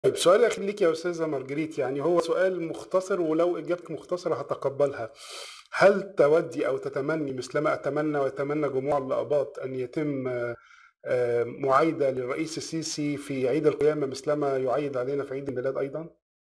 طيب سؤالي الأخير ليك يا أستاذة مارجريت يعني هو سؤال مختصر ولو إجابتك مختصرة هتقبلها هل تودي أو تتمني مثلما أتمنى ويتمنى جموع الأقباط أن يتم آه، آه، معايدة للرئيس السيسي في عيد القيامة مثلما يعيد علينا في عيد الميلاد أيضا؟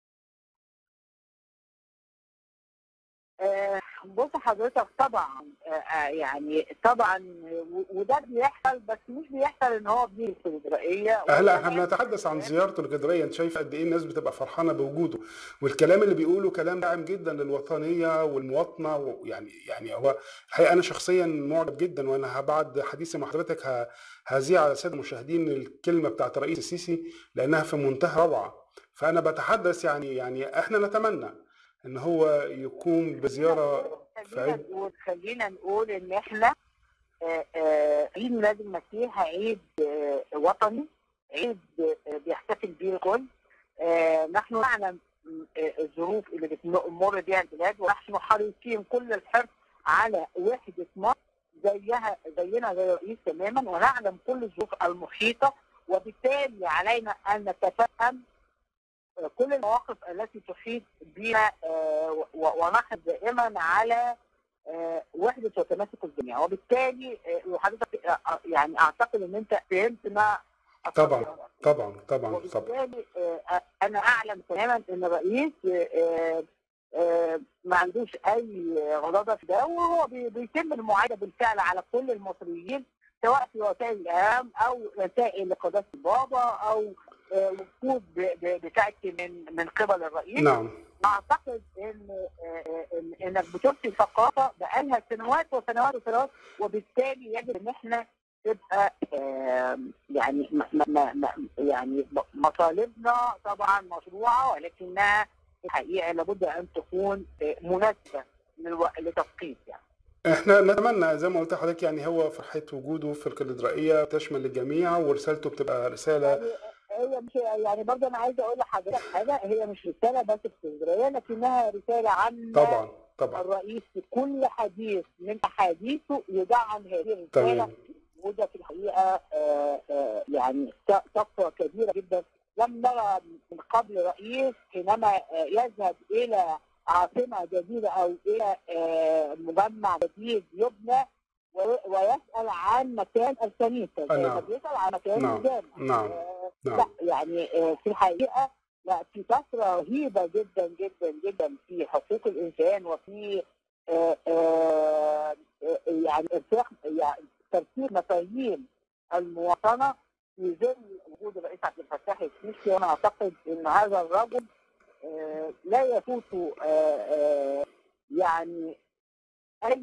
آه، بص حضرتك طبعا آه، آه، يعني طبعا و- وده بيحصل بس مش بيحصل ان هو بيجي في الإجرائية هلا احنا وكمان بنتحدث عن زيارته الجدرية انت شايف قد ايه الناس بتبقى فرحانة بوجوده والكلام اللي بيقوله كلام داعم جدا للوطنية والمواطنة ويعني يعني هو الحقيقة انا شخصيا معجب جدا وانا بعد حديثي مع حضرتك ه- هذيع على السادة المشاهدين الكلمة بتاعت الرئيس السيسي لانها في منتهى الروعة فانا بتحدث يعني يعني احنا نتمنى ان هو يقوم بزيارة في خلينا عيد نقول خلينا نقول ان احنا آه، آه، عيد ميلاد المسيح عيد آه، وطني عيد آه، بيحتفل به الكل آه، نحن نعلم آه، الظروف اللي بتمر بها البلاد ونحن حريصين كل الحرص على وحدة مصر زيها زينا زي الرئيس تماما ونعلم كل الظروف المحيطة وبالتالي علينا أن نتفهم كل المواقف التي تحيط بنا آه، و- ونحن دائما على آه، وحدة وتماسك الجميع وبالتالي آه، وحضرتك آه، يعني أعتقد أن أنت فهمت ما طبعا أقصده. طبعا طبعا طبعا وبالتالي آه، انا اعلم تماما ان الرئيس آه، آه، ما عندوش اي غضاضه في ده وهو بي- بيتم المعايده بالفعل على كل المصريين سواء في وسائل الاعلام او رسائل لقناه البابا او آه، وفود ب- ب- بتاتي من من قبل الرئيس نعم اعتقد ان آه، إن- انك بتبقي ثقافه بقالها سنوات وسنوات وسنوات وبالتالي يجب ان احنا تبقى آم، يعني ما ما ما يعني مطالبنا طبعا مشروعه ولكنها في الحقيقه لابد ان تكون آه، مناسبه للو- لتوقيت يعني. احنا نتمنى زي ما قلت لحضرتك يعني هو فرحة وجوده في الكاتدرائية تشمل الجميع ورسالته بتبقى رسالة يعني هي مش يعني برضه انا عايزه اقول لحضرتك حاجه هي مش رساله بس في اسكندريه لكنها رساله عامه طبعا طبعا الرئيس في كل حديث من احاديثه يدعم هذه الرساله تمام وده في الحقيقه آه، آه، يعني ط- طفره كبيره جدا لم نرى من قبل رئيس حينما آه، يذهب الى عاصمه جديده او الى آه، مجمع جديد يبنى و- ويسال عن مكان الكنيسه زي ما نعم بيسال عن مكان نعم الجامع نعم آه، نعم لا يعني آه، في الحقيقه لا في كثره رهيبه جدا جدا جدا في حقوق الانسان وفي آه، آه، آه، يعني ارتياح يعني ترتيب مفاهيم المواطنه في ظل وجود الرئيس عبد الفتاح السيسي وانا اعتقد ان هذا الرجل آه، لا يفوت آه، آه، يعني اي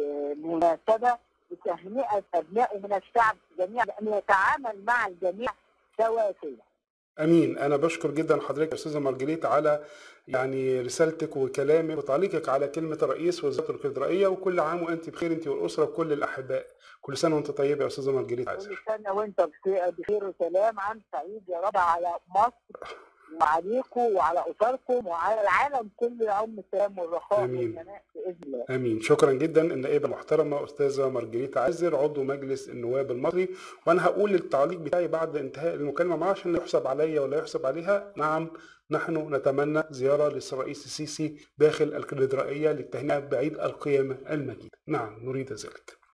مناسبه لتهنئه ابنائه من الشعب جميعا لان يتعامل مع الجميع سواسيه. امين انا بشكر جدا حضرتك يا استاذه مارجريت على يعني رسالتك وكلامك وتعليقك على كلمه الرئيس وزاره الكاتدرائيه وكل عام وانت بخير انت والاسره وكل الاحباء كل سنه وانت طيبه يا استاذه مارجريت كل عازر سنه وانت بخير بخير وسلام عام سعيد يا رب على مصر وعليكم وعلى اسركم وعلى العالم كله يا عم السلام والرخاء امين والمناء باذن الله. امين شكرا جدا النائبه المحترمه استاذه مارجريت عازر عضو مجلس النواب المصري وانا هقول التعليق بتاعي بعد انتهاء المكالمه معاه عشان لا يحسب عليا ولا يحسب عليها نعم نحن نتمنى زياره للرئيس السيسي داخل الكاتدرائيه للتهنئه بعيد القيامه المجيد نعم نريد ذلك